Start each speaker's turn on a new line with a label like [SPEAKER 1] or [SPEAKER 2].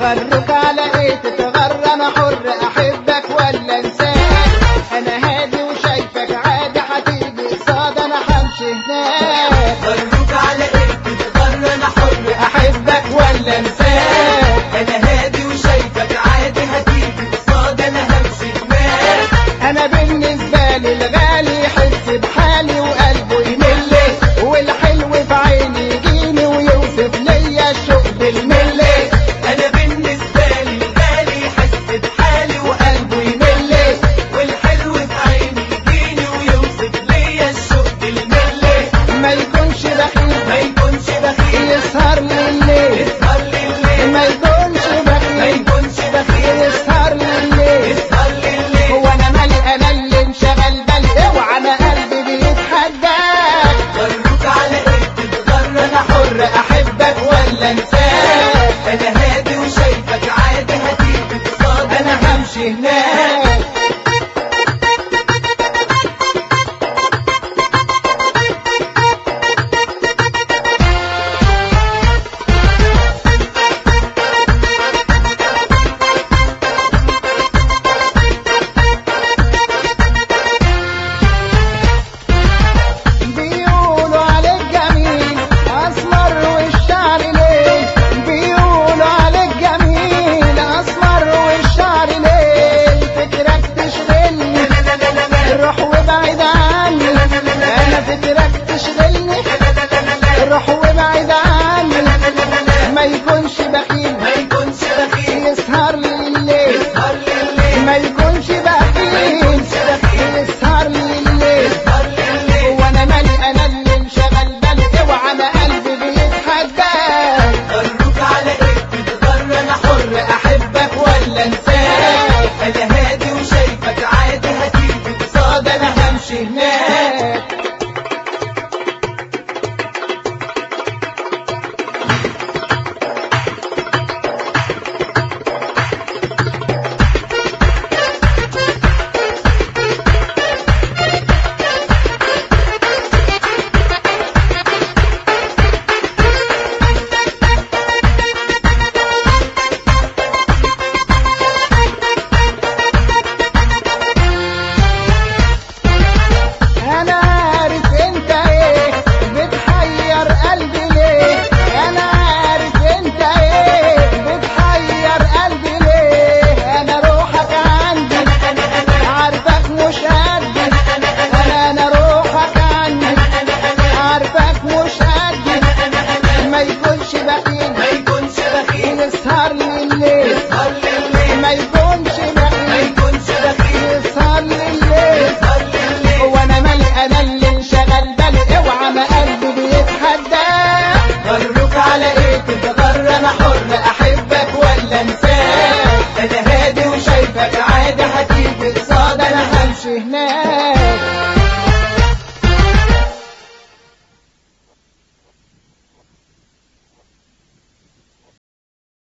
[SPEAKER 1] فرك على ايه تتغرى انا حر احبك ولا انساك انا هادي وشايفك عادي هتيجي قصاد انا همشي هناك
[SPEAKER 2] فرجوك على ايه تتغرى انا حر
[SPEAKER 1] احبك ولا انساك
[SPEAKER 2] انا هادي وشايفك عادي هتيجي قصاد انا همشي هناك
[SPEAKER 1] انا بالنسبه لي الغالي يحس بحالي وقلبه يمل والحلو في عيني يجيني ويوصف ليا الشوق بالمل